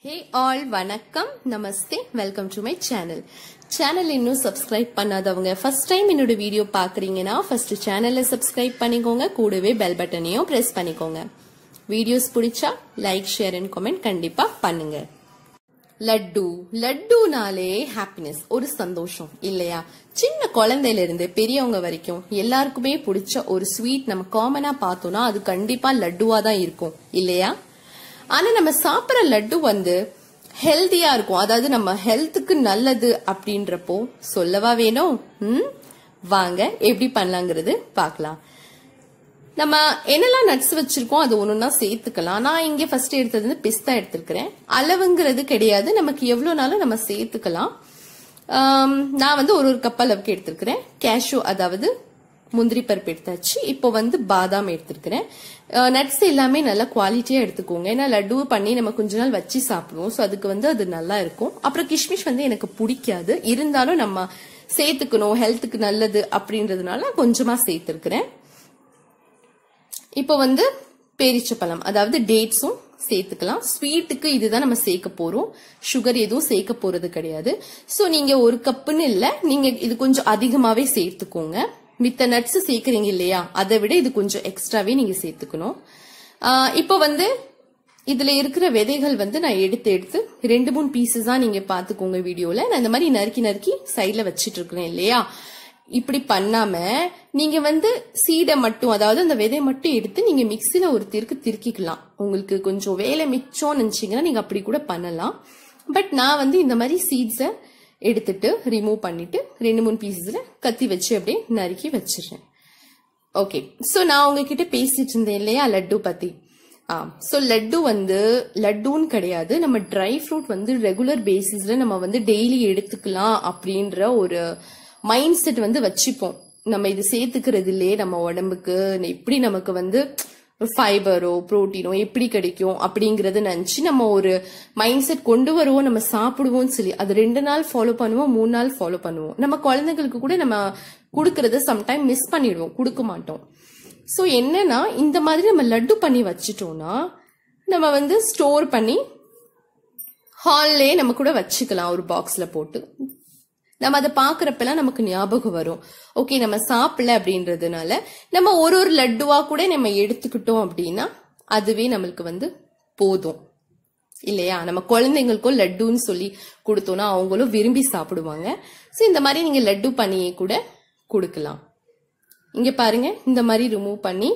ஹே all வணக்கம் நமஸ்தே welcome to my channel channel இன்னும் சப்ஸ்கிரைப் பண்ணாதவங்க ஃபர்ஸ்ட் டைம் என்னோட வீடியோ பாக்குறீங்கன்னா ஃபர்ஸ்ட் சேனலை சப்ஸ்கிரைப் பண்ணிக்கோங்க கூடவே பெல் பட்டனையும் பிரஸ் பண்ணிக்கோங்க வீடியோஸ் பிடிச்சா லைக் ஷேர் அண்ட் கமெண்ட் கண்டிப்பா பண்ணுங்க லட்டு லட்டுனாலே ஹாப்பினஸ் ஒரு சந்தோஷம் இல்லையா சின்ன குழந்தையில இருந்து பெரியவங்க வரைக்கும் எல்லாருக்குமே பிடிச்ச ஒரு ஸ்வீட் நம்ம காமனா பார்த்தோம்னா அது கண்டிப்பா லட்டுவா தான் இருக்கும் இல்லையா ஆனா நம்ம சாப்பிடுற லட்டு வந்து ஹெல்தியா இருக்கும் அதாவது நம்ம ஹெல்த்துக்கு நல்லது அப்படின்றப்போ சொல்லவா வேணும் ம் வாங்க எப்படி பண்ணலாங்கிறது பார்க்கலாம் நம்ம என்னெல்லாம் நட்ஸ் வச்சிருக்கோம் அது ஒண்ணுன்னா சேர்த்துக்கலாம் நான் இங்க ஃபர்ஸ்ட் எடுத்தது வந்து பிஸ்தா எடுத்திருக்கிறேன் அளவுங்கிறது கிடையாது நமக்கு எவ்வளவுனாலும் நம்ம சேர்த்துக்கலாம் ஆம், நான் வந்து ஒரு ஒரு கப் அளவுக்கு எடுத்திருக்கிறேன் கேஷு அதாவது முந்திரி பருப்பு எடுத்தாச்சு இப்போ வந்து பாதாம் எடுத்திருக்கிறேன் நட்ஸ் எல்லாமே நல்லா குவாலிட்டியா எடுத்துக்கோங்க ஏன்னா லட்டு பண்ணி நம்ம கொஞ்ச நாள் வச்சு சாப்பிடுவோம் ஸோ அதுக்கு வந்து அது நல்லா இருக்கும் அப்புறம் கிஷ்மிஷ் வந்து எனக்கு பிடிக்காது இருந்தாலும் நம்ம சேர்த்துக்கணும் ஹெல்த்துக்கு நல்லது அப்படின்றதுனால கொஞ்சமா சேர்த்திருக்கிறேன் இப்போ வந்து பேரிச்சப்பழம் அதாவது டேட்ஸும் சேர்த்துக்கலாம் ஸ்வீட்டுக்கு இதுதான் நம்ம சேர்க்க போறோம் சுகர் எதுவும் சேர்க்க போறது கிடையாது சோ நீங்க ஒரு கப்புன்னு இல்ல நீங்க இது கொஞ்சம் அதிகமாவே சேர்த்துக்கோங்க மித்த நட்ஸ் சேர்க்கறீங்க இல்லையா அதை விட இது கொஞ்சம் எக்ஸ்ட்ராவே நீங்க சேர்த்துக்கணும் ஆஹ் இப்போ வந்து இதுல இருக்கிற விதைகள் வந்து நான் எடுத்து எடுத்து ரெண்டு மூணு பீசஸ் தான் நீங்க பாத்துக்கோங்க வீடியோல நான் இந்த மாதிரி நறுக்கி நறுக்கி சைட்ல வச்சிட்டு இருக்கிறேன் இல்லையா இப்படி பண்ணாம நீங்க வந்து சீடை மட்டும் அதாவது அந்த விதை மட்டும் எடுத்து நீங்க மிக்சில ஒரு திருக்கு திருக்கிக்கலாம் உங்களுக்கு கொஞ்சம் வேலை மிச்சம்னு நினைச்சீங்கன்னா நீங்க அப்படி கூட பண்ணலாம் பட் நான் வந்து இந்த மாதிரி சீட்ஸை எடுத்துட்டு ரிமூவ் பண்ணிட்டு ரெண்டு மூணு பீசஸ்ல கத்தி வச்சு அப்படியே நறுக்கி வச்சிடுறேன் ஓகே சோ நான் உங்ககிட்ட பேசிட்டு இருந்தேன் இல்லையா லட்டு பத்தி ஆ சோ லட்டு வந்து லட்டுன்னு கிடையாது நம்ம ட்ரை ஃப்ரூட் வந்து ரெகுலர் பேசிஸ்ல நம்ம வந்து டெய்லி எடுத்துக்கலாம் அப்படின்ற ஒரு மைண்ட் செட் வந்து வச்சுப்போம் நம்ம இது சேர்த்துக்கிறதுலயே நம்ம உடம்புக்கு எப்படி நமக்கு வந்து ஃபைபரோ புரோட்டீனோ எப்படி கிடைக்கும் அப்படிங்கறத நினைச்சு நம்ம ஒரு மைண்ட் செட் கொண்டு வருவோம் நம்ம சாப்பிடுவோம்னு சொல்லி அது ரெண்டு நாள் ஃபாலோ பண்ணுவோம் மூணு நாள் ஃபாலோ பண்ணுவோம் நம்ம குழந்தைங்களுக்கு கூட நம்ம கொடுக்கறத சம்டைம் மிஸ் பண்ணிடுவோம் கொடுக்க மாட்டோம் சோ என்னன்னா இந்த மாதிரி நம்ம லட்டு பண்ணி வச்சிட்டோம்னா நம்ம வந்து ஸ்டோர் பண்ணி ஹால்லே நம்ம கூட வச்சுக்கலாம் ஒரு பாக்ஸ்ல போட்டு நம்ம அதை பாக்குறப்பெல்லாம் நமக்கு ஞாபகம் வரும் ஓகே நம்ம சாப்பிடல அப்படின்றதுனால நம்ம ஒரு ஒரு லட்டுவா கூட நம்ம எடுத்துக்கிட்டோம் அப்படின்னா அதுவே நம்மளுக்கு வந்து போதும் இல்லையா நம்ம குழந்தைங்களுக்கும் லட்டுன்னு சொல்லி கொடுத்தோம்னா அவங்களும் விரும்பி சாப்பிடுவாங்க ஸோ இந்த மாதிரி நீங்க லட்டு பண்ணியே கூட கொடுக்கலாம் இங்க பாருங்க இந்த மாதிரி ரிமூவ் பண்ணி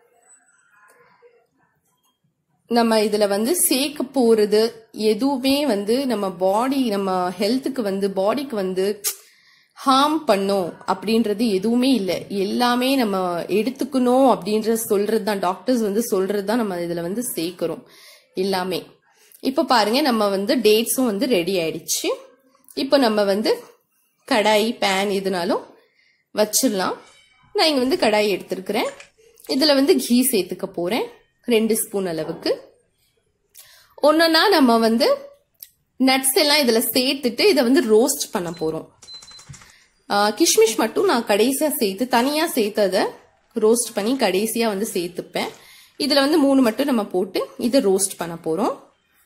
நம்ம இதுல வந்து சேர்க்க போறது எதுவுமே வந்து நம்ம பாடி நம்ம ஹெல்த்துக்கு வந்து பாடிக்கு வந்து ஹார்ம் பண்ணும் அப்படின்றது எதுவுமே இல்லை எல்லாமே நம்ம எடுத்துக்கணும் அப்படின்ற சொல்றது தான் டாக்டர்ஸ் வந்து சொல்றது தான் நம்ம இதுல வந்து சேர்க்கிறோம் எல்லாமே இப்போ பாருங்க நம்ம வந்து டேட்ஸும் வந்து ரெடி ஆயிடுச்சு இப்போ நம்ம வந்து கடாய் பேன் எதுனாலும் வச்சிடலாம் நான் இங்க வந்து கடாய் எடுத்திருக்கிறேன் இதுல வந்து கீ சேர்த்துக்க போறேன் ரெண்டு ஸ்பூன் அளவுக்கு ஒன்னொன்னா நம்ம வந்து நட்ஸ் எல்லாம் இதுல சேர்த்துட்டு இதை வந்து ரோஸ்ட் பண்ண போறோம் ஆஹ் கிஷ்மிஷ் மட்டும் நான் கடைசியா சேர்த்து தனியா சேர்த்ததை ரோஸ்ட் பண்ணி கடைசியா வந்து சேர்த்துப்பேன் இதுல வந்து மூணு மட்டும் நம்ம போட்டு இதை ரோஸ்ட் பண்ண போறோம்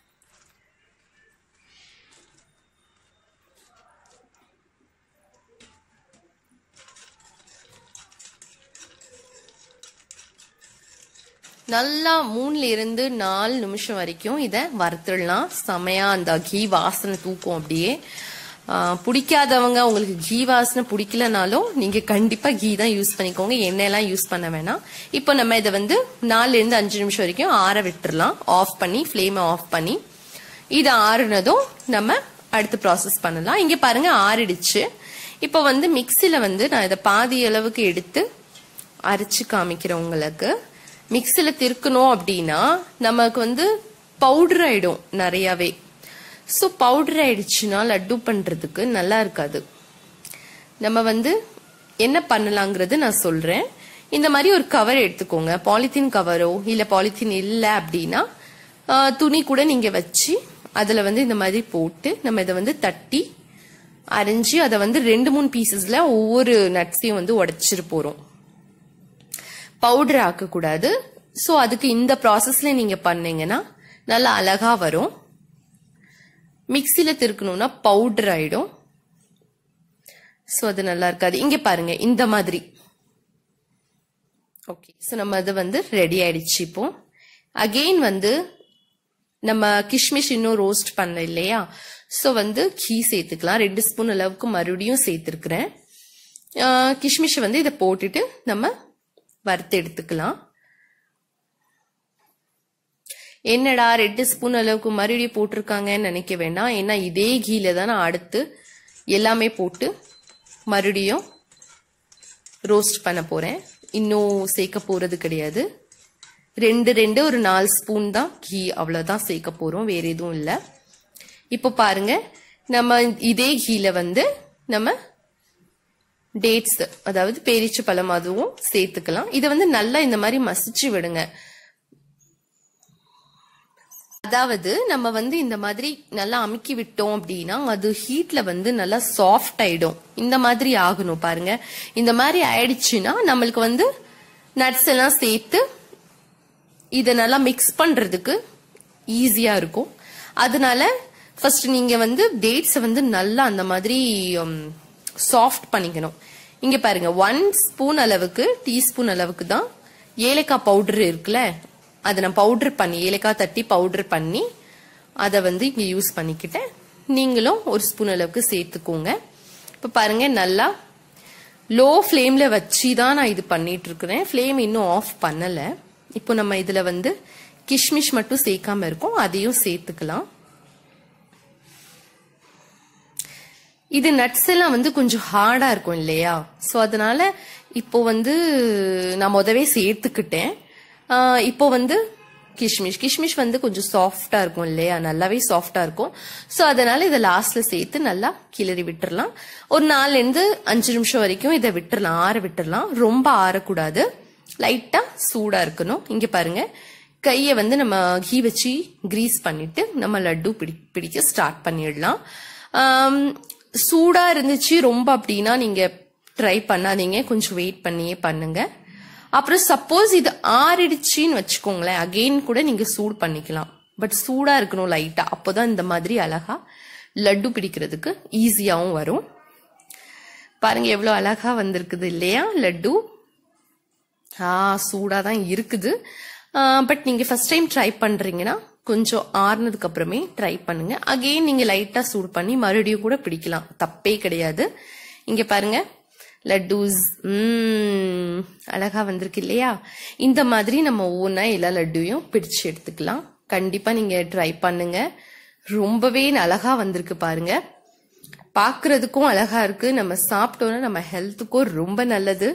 நல்லா மூணுல இருந்து நாலு நிமிஷம் வரைக்கும் இதை வறுத்துடலாம் செமையா அந்த கீ வாசனை தூக்கும் அப்படியே ஆஹ் பிடிக்காதவங்க உங்களுக்கு கீ வாசனை பிடிக்கலனாலும் நீங்க கண்டிப்பா கீ தான் யூஸ் பண்ணிக்கோங்க எண்ணெயெல்லாம் யூஸ் பண்ண வேணாம் இப்போ நம்ம இதை வந்து நாலுல இருந்து அஞ்சு நிமிஷம் வரைக்கும் ஆற விட்டுறலாம் ஆஃப் பண்ணி ஃப்ளேமை ஆஃப் பண்ணி இது ஆறுனதும் நம்ம அடுத்து ப்ராசஸ் பண்ணலாம் இங்க பாருங்க ஆறிடுச்சு இப்போ வந்து மிக்சில வந்து நான் இதை பாதி அளவுக்கு எடுத்து அரைச்சு காமிக்கிறேன் உங்களுக்கு மிக்சில திருக்கணும் அப்படின்னா நமக்கு வந்து பவுடர் ஆயிடும் நிறையவே ஸோ பவுடர் ஆயிடுச்சுன்னா லட்டு பண்றதுக்கு நல்லா இருக்காது நம்ம வந்து என்ன பண்ணலாங்கிறது நான் சொல்றேன் இந்த மாதிரி ஒரு கவர் எடுத்துக்கோங்க பாலித்தீன் கவரோ இல்ல பாலித்தீன் இல்லை அப்படின்னா ஆஹ், துணி கூட நீங்க வச்சு அதுல வந்து இந்த மாதிரி போட்டு நம்ம இதை வந்து தட்டி அரைஞ்சு அதை வந்து ரெண்டு மூணு பீசஸ்ல ஒவ்வொரு நட்ஸையும் வந்து உடைச்சிட்டு போறோம் பவுடர் ஆக்கக்கூடாது ஸோ அதுக்கு இந்த ப்ராசஸ்ல நீங்க பண்ணீங்கன்னா நல்லா அழகா வரும் மிக்சியில திருக்கணும்னா பவுடர் ஆயிடும் ஸோ அது நல்லா இருக்காது இங்க பாருங்க இந்த மாதிரி ஓகே ஸோ நம்ம அது வந்து ரெடி ஆயிடுச்சு இப்போ அகெயின் வந்து நம்ம கிஷ்மிஷ் இன்னும் ரோஸ்ட் பண்ணல இல்லையா ஸோ வந்து கீ சேர்த்துக்கலாம் ரெண்டு ஸ்பூன் அளவுக்கு மறுபடியும் சேர்த்துருக்குறேன் கிஷ்மிஷை வந்து இதை போட்டுட்டு நம்ம வறுத்து எடுத்துக்கலாம் என்னடா ரெண்டு ஸ்பூன் அளவுக்கு மறுபடியும் போட்டிருக்காங்கன்னு நினைக்க வேண்டாம் ஏன்னா இதே கீல தான் நான் அடுத்து எல்லாமே போட்டு மறுபடியும் ரோஸ்ட் பண்ண போறேன் இன்னும் சேர்க்க போறது கிடையாது ரெண்டு ரெண்டு ஒரு நாலு ஸ்பூன் தான் கீ அவ்வளோதான் சேர்க்க போறோம் வேற எதுவும் இல்லை இப்போ பாருங்க நம்ம இதே கீல வந்து நம்ம டேட்ஸ் அதாவது பேரிச்ச பழம் அதுவும் சேர்த்துக்கலாம் இதை வந்து நல்லா இந்த மாதிரி மசிச்சு விடுங்க அதாவது நம்ம வந்து இந்த மாதிரி நல்லா அமுக்கி விட்டோம் அப்படின்னா அது ஹீட்ல வந்து நல்லா சாஃப்ட் ஆயிடும் இந்த மாதிரி ஆகணும் பாருங்க இந்த மாதிரி ஆயிடுச்சுன்னா நம்மளுக்கு வந்து நட்ஸ் எல்லாம் சேர்த்து இதை நல்லா மிக்ஸ் பண்றதுக்கு ஈஸியா இருக்கும் அதனால ஃபர்ஸ்ட் நீங்க வந்து டேட்ஸை வந்து நல்லா அந்த மாதிரி சாஃப்ட் பண்ணிக்கணும் இங்க பாருங்க ஒன் ஸ்பூன் அளவுக்கு டீஸ்பூன் அளவுக்கு தான் ஏலக்காய் பவுடர் இருக்குல்ல அதை நான் பவுடர் பண்ணி ஏலக்காய் தட்டி பவுடர் பண்ணி அதை வந்து இங்க யூஸ் பண்ணிக்கிட்டேன் நீங்களும் ஒரு ஸ்பூன் அளவுக்கு சேர்த்துக்கோங்க இப்போ பாருங்க நல்லா லோ ஃப்ளேம்ல வச்சு தான் நான் இது பண்ணிட்டு இருக்கிறேன் ஃப்ளேம் இன்னும் ஆஃப் பண்ணல இப்போ நம்ம இதுல வந்து கிஷ்மிஷ் மட்டும் சேர்க்காம இருக்கோம் அதையும் சேர்த்துக்கலாம் இது நட்ஸ் எல்லாம் வந்து கொஞ்சம் ஹார்டா இருக்கும் இல்லையா ஸோ அதனால இப்போ வந்து நான் முதவே சேர்த்துக்கிட்டேன் இப்போ வந்து கிஷ்மிஷ் கிஷ்மிஷ் வந்து கொஞ்சம் சாஃப்டா இருக்கும் இல்லையா நல்லாவே சாஃப்டா இருக்கும் ஸோ அதனால இதை லாஸ்ட்ல சேர்த்து நல்லா கிளறி விட்டுறலாம் ஒரு நாலுலேருந்து அஞ்சு நிமிஷம் வரைக்கும் இதை விட்டுறலாம் ஆற விட்டுறலாம் ரொம்ப ஆறக்கூடாது லைட்டா சூடா இருக்கணும் இங்க பாருங்க கையை வந்து நம்ம கீ வச்சு கிரீஸ் பண்ணிட்டு நம்ம லட்டு பிடி பிடிக்க ஸ்டார்ட் பண்ணிடலாம் சூடா இருந்துச்சு ரொம்ப அப்படின்னா நீங்க ட்ரை பண்ணாதீங்க கொஞ்சம் வெயிட் பண்ணியே பண்ணுங்க அப்புறம் சப்போஸ் இது ஆறிடுச்சின்னு வச்சுக்கோங்களேன் அகெயின் கூட நீங்க சூடு பண்ணிக்கலாம் பட் சூடா இருக்கணும் லைட்டா அப்போதான் இந்த மாதிரி அழகா லட்டு பிடிக்கிறதுக்கு ஈஸியாவும் வரும் பாருங்க எவ்வளவு அழகா வந்திருக்குது இல்லையா லட்டு ஆ சூடா தான் இருக்குது பட் நீங்க ஃபர்ஸ்ட் டைம் ட்ரை பண்றீங்கன்னா கொஞ்சம் ஆறுனதுக்கு அப்புறமே ட்ரை பண்ணுங்க அகெயின் நீங்க லைட்டா சூடு பண்ணி மறுபடியும் கூட பிடிக்கலாம் தப்பே கிடையாது இங்க பாருங்க லட்டூஸ் உம் அழகா வந்திருக்கு இல்லையா இந்த மாதிரி நம்ம ஒவ்வொன்றா எல்லா லட்டையும் பிடிச்சு எடுத்துக்கலாம் கண்டிப்பா நீங்க ட்ரை பண்ணுங்க ரொம்பவே அழகா வந்திருக்கு பாருங்க பாக்குறதுக்கும் அழகா இருக்கு நம்ம சாப்பிட்டோம்னா நம்ம ஹெல்த்துக்கும் ரொம்ப நல்லது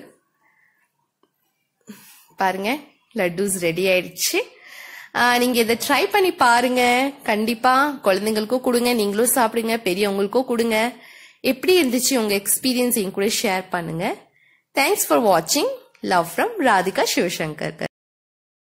பாருங்க லட்டூஸ் ரெடி ஆயிடுச்சு நீங்க இதை ட்ரை பண்ணி பாருங்க கண்டிப்பா குழந்தைங்களுக்கும் கொடுங்க நீங்களும் சாப்பிடுங்க பெரியவங்களுக்கும் கொடுங்க எப்படி இருந்துச்சு உங்க எக்ஸ்பீரியன்ஸ் என் கூட ஷேர் பண்ணுங்க தேங்க்ஸ் ஃபார் வாட்சிங் லவ் ஃப்ரம் ராதிகா சிவசங்கர்